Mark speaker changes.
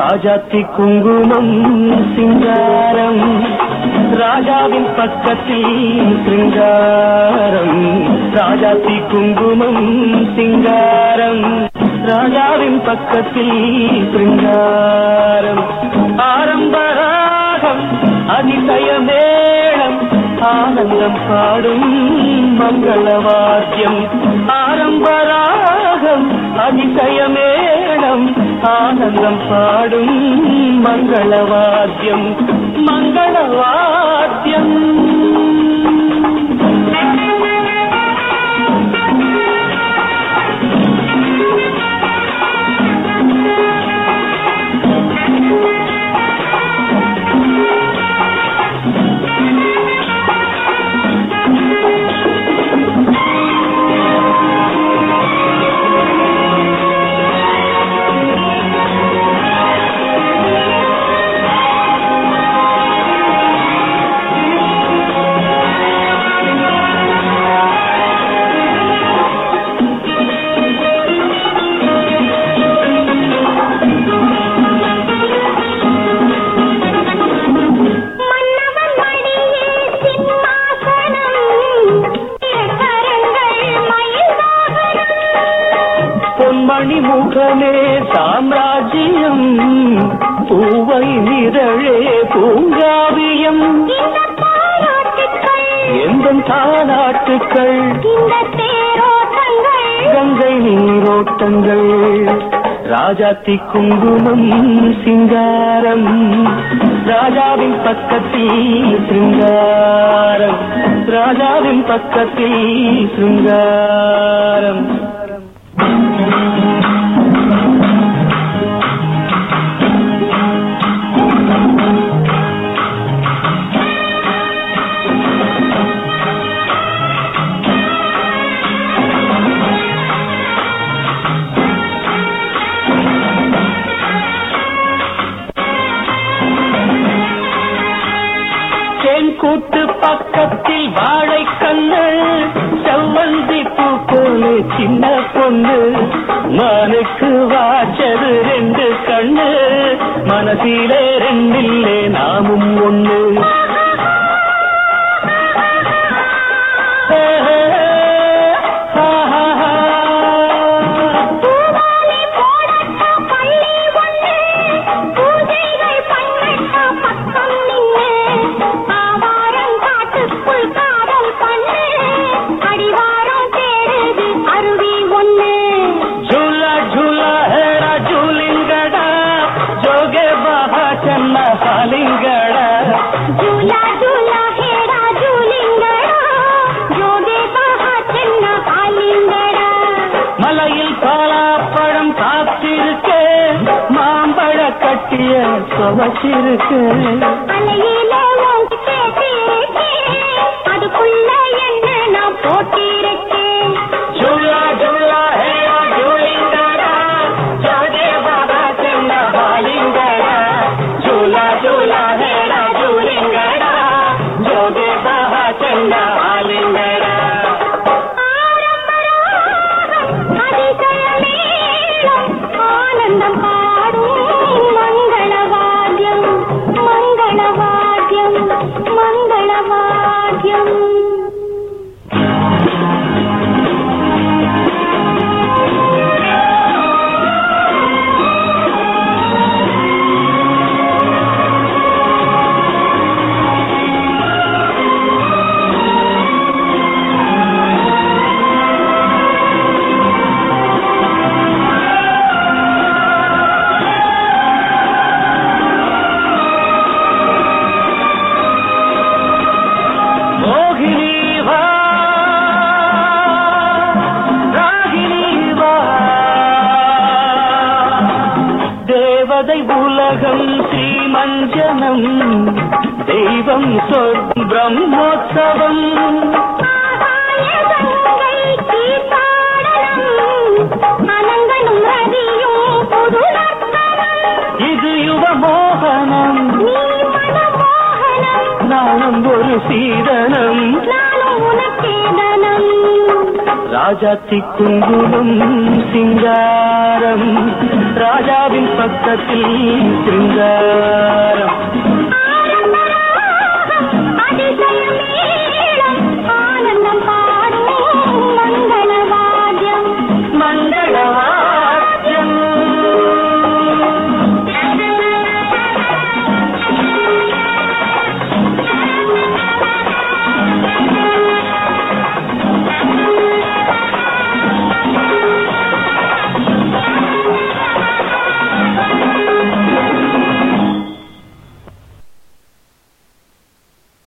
Speaker 1: ராஜாத்தி குங்குமம் சிங்காரம் ராஜாவின் பக்கத்தில் சிங்காரம் ராஜாத்தி குங்குமம் சிங்காரம் ராஜாவின் பக்கத்தில் சிங்காரம் ஆரம்பராகம் அதிசய மேளம் ஆனந்தம் பாடும் மங்களவாத்தியம் ஆரம்பராகம் அதிசய மேளம் ஆனந்தம் பாடும் மங்களவாத்தியம் மங்களவாத்தியம்
Speaker 2: மன்னவன் மடியே சிம்மாசனம் கரங்கள் மயில் வாகனம்
Speaker 1: பொன்மணி முகமே சாம்ராஜ்யம் பூவை நிரழே பூங்காவியம்
Speaker 2: இந்த பாராட்டுக்கள்
Speaker 1: எந்த தாலாட்டுக்கள்
Speaker 2: இந்த தேரோட்டங்கள்
Speaker 1: கங்கை நீரோட்டங்கள் ராஜாத்தி குங்குமம் சிங்காரம் ராஜாவின் பக்கத்தில் சிங்காரம் ராஜாவின் பக்கத்தில் சிங்காரம் தேன் கூட்டு பக்கத்தில் வாழை கண்ணு செவ்வந்தி பூ போல சின்ன பொண்ணு மனுக்கு வாச்சது ரெண்டு கண்ணு மனசிலே ரெண்டில்லே நாமும் ஒண்ணு
Speaker 2: பூவாலி போடட்ட பள்ளி ஒண்ணு பூஜைகள் பண்ணட்ட பக்கம் நின்னு ஆவாரம் காட்டுக்குள் காதல் பண்ணு அடிவாரம் தேடுது அருவி ஒண்ணு
Speaker 1: झूला झूला हेरा झूलिंगड़ा जोगे बहा चन्ना हालिंगड़ा
Speaker 2: झूला झूला हेरा झूलिंगड़ा ஜோதே பஹா சென்ன பாலிங்கடா
Speaker 1: மலையில் பலாப்பழம் காத்திருக்க மாம்பழ கட்டிய சுவச்சிருக்க
Speaker 2: அலையில உங்க பேசிருக்கேன் அதுக்குள்ள என்ன நான் போட்டிருக்கேன்
Speaker 1: झूला झूला हेरा झूलिंगड़ा जोगे बहा चन्ना हालिंगड़ा झूला झूला हेरा झूलिंगड़ा जोगे बहा चन्ना हालिंगड़ा
Speaker 2: ஆனந்தம் பாடும் மங்களவாத்தியம் மங்களவாத்தியம் மங்களவாத்தியம்
Speaker 1: மோகினி வா ராகினி வா தேவதை உலகம் ஸ்ரீமஞ்சனம் தெய்வம் சொர்க்கம் பிரம்மோத்சவம்
Speaker 2: ஆகாயகங்கை தீர்த்தாடனம் அனங்கனும் ரதியும் புது நர்த்தனம்
Speaker 1: இது யுவ மோகனம்
Speaker 2: நீ மனமோகனம்
Speaker 1: நானும் ஒரு சீதனம்
Speaker 2: நானும் உனக்கேதனம்
Speaker 1: ராஜாத்தி குங்குமம் சிங்காரம் ராஜாவின் பக்கத்தில் சிங்காரம்